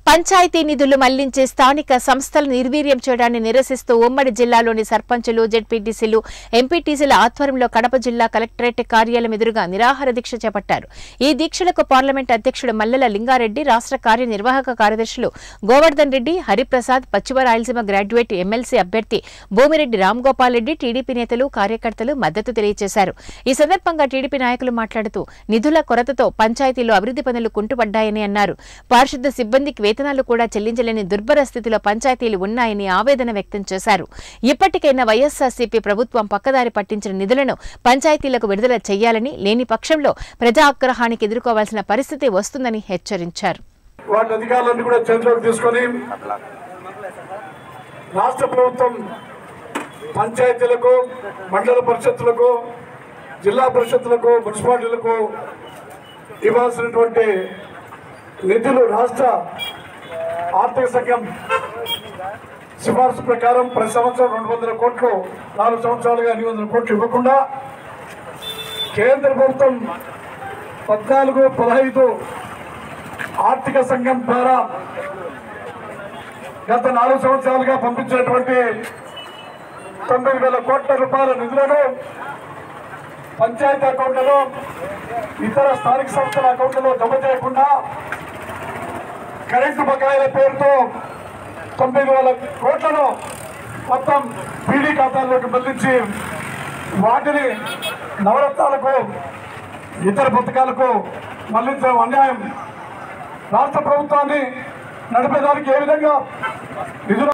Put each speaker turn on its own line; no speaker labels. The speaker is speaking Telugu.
పంచాయతీ నిధులు మళ్లించే స్థానిక సంస్థలు నిర్వీర్యం చేయడాన్ని నిరసిస్తూ ఉమ్మడి జిల్లాలోని సర్పంచులు జెడ్పీటీసీలు ఎంపీటీసీల ఆధ్వర్యంలో కడప జిల్లా కలెక్టరేట్ కార్యాలయం ఎదురుగా నిరాహార దీక్ష చేపట్టారు ఈ దీక్షలకు పార్లమెంట్ అధ్యక్షుడు మల్లెల లింగారెడ్డి రాష్ట్ర కార్యనిర్వాహక కార్యదర్శులు గోవర్ధన్ రెడ్డి హరిప్రసాద్ పశ్చిమ రాయలసీమ గ్రాడ్యుయేట్ ఎమ్మెల్సీ అభ్యర్థి భూమిరెడ్డి రామ్గోపాల్ రెడ్డి టీడీపీ నేతలు కార్యకర్తలు మద్దతు తెలియజేశారు ఈ సందర్భంగా టీడీపీ నాయకులు మాట్లాడుతూ నిధుల కొరతతో పంచాయతీలో అభివృద్ధి పనులు కుంటుపడ్డాయని అన్నారు పారిశుద్ధ సిబ్బందికి వేతనాలు కూడా చెల్లించలేని దుర్భర స్థితిలో పంచాయతీలు ఉన్నాయని ఆవేదన వ్యక్తం చేశారు ఇప్పటికైనా వైఎస్ఆర్సీపీ ప్రభుత్వం పక్కదారి పట్టించిన నిధులను పంచాయతీలకు విడుదల చేయాలని లేని పక్షంలో ప్రజా ఆగ్రహానికి ఎదుర్కోవాల్సిన పరిస్థితి వస్తుందని హెచ్చరించారు
వాటి అధికారులన్నీ కూడా చేతిలోకి తీసుకొని రాష్ట్ర ప్రభుత్వం పంచాయతీలకు మండల పరిషత్తులకు జిల్లా పరిషత్తులకు మున్సిపాలిటీలకు ఇవ్వాల్సినటువంటి నిధులు రాష్ట్ర ఆర్థిక సంఘం సిఫార్సు ప్రకారం ప్రతి సంవత్సరం రెండు వందల కోట్లు నాలుగు సంవత్సరాలుగా ఎనిమిది వందల కోట్లు ఇవ్వకుండా కేంద్ర ప్రభుత్వం పద్నాలుగు పదహైదు ఆర్థిక సంఘం ద్వారా గత నాలుగు సంవత్సరాలుగా పంపించినటువంటి తొమ్మిది వేల కోట్ల రూపాయల నిధులను పంచాయతీ అకౌంట్లలో ఇతర స్థానిక సంస్థల అకౌంట్లలో జమ చేయకుండా కరెంటు బకాయిల పేరుతో తొమ్మిది వేల కోట్లను మొత్తం పీడీ ఖాతాల్లోకి మళ్లించి వాటిని నవరత్నాలకు ఇతర పథకాలకు మళ్లించడం అన్యాయం రాష్ట్ర ప్రభుత్వాన్ని నడిపేదానికి ఏ విధంగా నిధులు